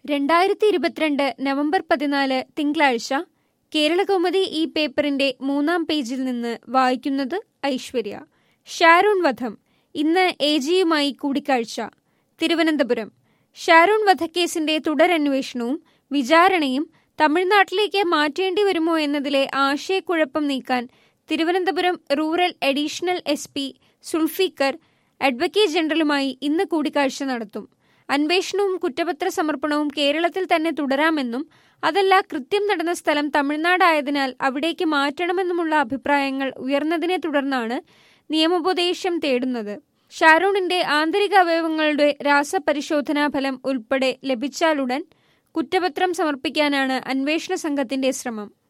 രണ്ടായിരത്തി ഇരുപത്തിരണ്ട് നവംബർ പതിനാല് തിങ്കളാഴ്ച കേരളകൗമുദി ഈ പേപ്പറിന്റെ മൂന്നാം പേജിൽ നിന്ന് വായിക്കുന്നത് ഐശ്വര്യ ഷാരൂൺ വധം ഇന്ന് എ ജിയുമായി കൂടിക്കാഴ്ച തിരുവനന്തപുരം ഷാരൂൺ വധക്കേസിന്റെ തുടരന്വേഷണവും വിചാരണയും തമിഴ്നാട്ടിലേക്ക് മാറ്റേണ്ടി വരുമോ എന്നതിലെ ആശയക്കുഴപ്പം നീക്കാൻ Thiruvananthapuram rural additional S P Sulfikar advocate ജനറലുമായി ഇന്ന് കൂടിക്കാഴ്ച നടത്തും അന്വേഷണവും കുറ്റപത്ര സമർപ്പണവും കേരളത്തിൽ തന്നെ തുടരാമെന്നും അതല്ല കൃത്യം നടന്ന സ്ഥലം തമിഴ്നാടായതിനാൽ അവിടേക്ക് മാറ്റണമെന്നുമുള്ള അഭിപ്രായങ്ങൾ ഉയർന്നതിനെ തുടർന്നാണ് നിയമോപദേശം തേടുന്നത് ഷാരൂണിന്റെ ആന്തരിക അവയവങ്ങളുടെ രാസപരിശോധനാ ഫലം ഉൾപ്പെടെ ലഭിച്ചാലുടൻ കുറ്റപത്രം സമർപ്പിക്കാനാണ് അന്വേഷണ സംഘത്തിന്റെ ശ്രമം